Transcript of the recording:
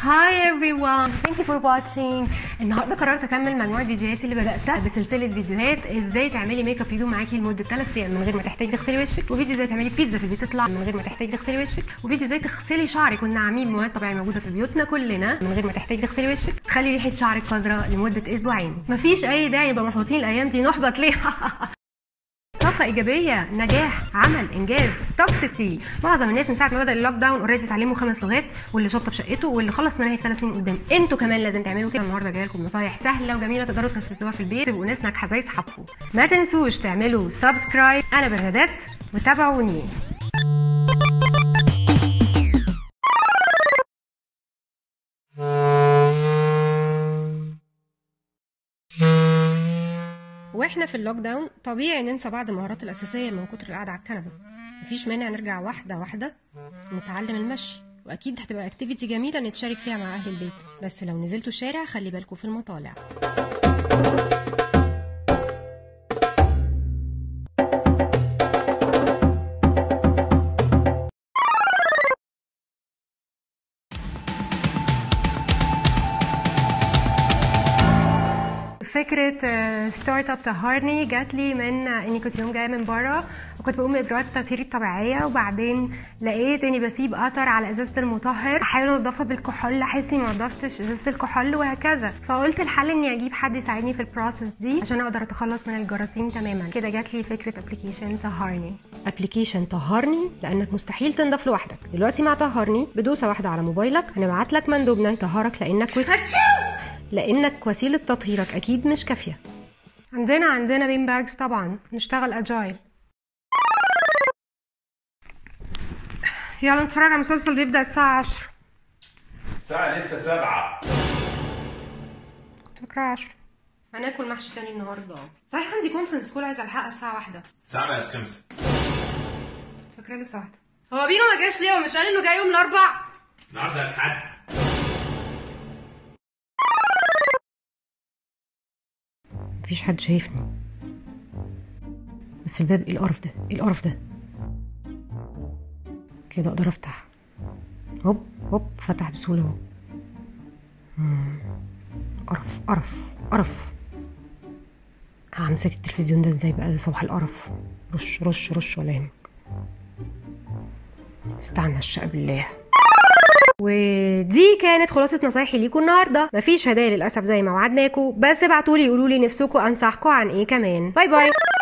هاي everyone ثانك يو فور واتشينج النهارده قررت اكمل مجموعه فيديوهات اللي بداتها بسلسله فيديوهات ازاي تعملي ميك اب يدوم معاكي لمده 3 ايام من غير ما تحتاجي تغسلي وشك وفيديو ازاي تعملي بيتزا في البيت تطلع من غير ما تحتاجي تغسلي وشك وفيديو ازاي تغسلي شعرك والنعامين مواد طبيعيه موجوده في بيوتنا كلنا من غير ما تحتاجي تغسلي وشك تخلي ريحه شعرك قذره لمده اسبوعين مفيش اي داعي نبقى محبطين الايام دي نحبط ليه طاقة إيجابية، نجاح، عمل، إنجاز، توكسيتي، معظم الناس من ساعة ما بدأ اللوك داون اوريدي اتعلموا خمس لغات واللي شطب شقته واللي خلص مناهج ثلاث سنين قدام، انتوا كمان لازم تعملوا كده النهارده جاي لكم نصايح سهلة وجميلة تقدروا تنفذوها في البيت تبقوا ناس ناجحة زي أصحابكم. ما تنسوش تعملوا سبسكرايب، أنا بغداد وتابعوني. واحنا في اللوك داون طبيعي ننسى بعض المهارات الاساسيه من كتر القعده على الكنبه مفيش مانع نرجع واحده واحده نتعلم المشي واكيد هتبقى اكتيفيتي جميله نتشارك فيها مع اهل البيت بس لو نزلتوا الشارع خلي بالكم في المطالع فكرة ستارت اب تهرني جات لي من اني كنت يوم جايه من بره وكنت بقوم باجراءات التطهير الطبيعيه وبعدين لقيت اني بسيب اثر على ازازه المطهر احاول انضفها بالكحول احس اني ما نضفتش ازازه الكحول وهكذا فقلت الحل اني اجيب حد يساعدني في البروسيس دي عشان اقدر اتخلص من الجراثيم تماما كده جات لي فكره ابلكيشن طهرني ابلكيشن طهرني لانك مستحيل تنضف لوحدك دلوقتي مع طهرني بدوسه واحده على موبايلك هنبعت لك مندوبنا يطهرك لانك وس... لانك وسيله تطهيرك اكيد مش كافيه عندنا عندنا بين باجز طبعا نشتغل اجايل يلا نتفرج على مسلسل بيبدا الساعه 10 الساعة لسه سبعة كنت فاكره 10 هناكل محشي تاني النهارده صحيح عندي كونفرنس كول عايزه الحقها الساعه واحدة الساعة بقت خمسة فاكره لسه واحدة هو بينو ما جاش ليه هو مش قال انه جاي يوم الاربع النهاردة الحد مفيش حد شايفني بس الباب ايه القرف ده ايه القرف ده كده اقدر افتح هوب هوب فتح بسهوله اهو مم. قرف قرف قرف همسك التلفزيون ده ازاي بقى ده صباح القرف رش رش رش ولا يهمك استعنا الشقة بالله ودي كانت خلاصة نصايحي ليكم النهارده مفيش هدايا للأسف زي ما وعدناكم بس ابعتولي قولوا لي نفسكم أنصحكم عن إيه كمان باي باي